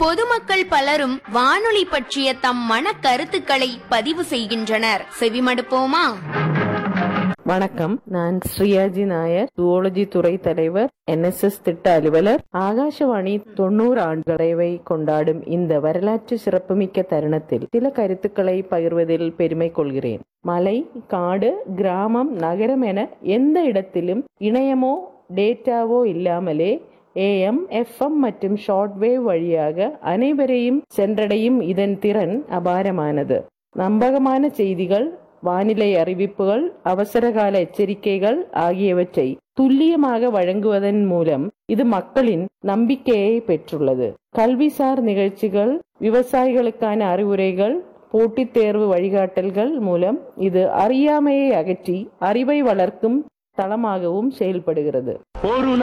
பொதுமக்கள் பலரும் வானொலி பற்றிய தம் மன கருத்துக்களை பதிவு செய்கின்றனர் செவிமடுப்போமா வணக்கம் நான் ஸ்ரீயாஜி நாயர் ஜுவாலஜி துறை தலைவர் என்எஸ்எஸ் திட்ட அலுவலர் ஆகாஷவாணி தொண்ணூறு ஆண்டுகளை கொண்டாடும் இந்த வரலாற்று சிறப்புமிக்க தருணத்தில் சில கருத்துக்களை பகிர்வதில் பெருமை கொள்கிறேன் மலை காடு கிராமம் நகரம் என எந்த இடத்திலும் இணையமோ டேட்டாவோ இல்லாமலே ஏஎம் எஃப்எம் மற்றும் ஷார்ட்வேவ் வழியாக அனைவரையும் சென்றடையும் இதன் திறன் அபாரமானது நம்பகமான செய்திகள் வானிலை அறிவிப்புகள் அவசரகால எச்சரிக்கைகள் ஆகியவற்றை துல்லியமாக வழங்குவதன் மூலம் இது மக்களின் நம்பிக்கையை பெற்றுள்ளது கல்விசார் நிகழ்ச்சிகள் விவசாயிகளுக்கான அறிவுரைகள் போட்டித் தேர்வு வழிகாட்டல்கள் மூலம் இது அறியாமையை அகற்றி அறிவை வளர்க்கும் தளமாகவும் செயல்படுகிறது ஒரு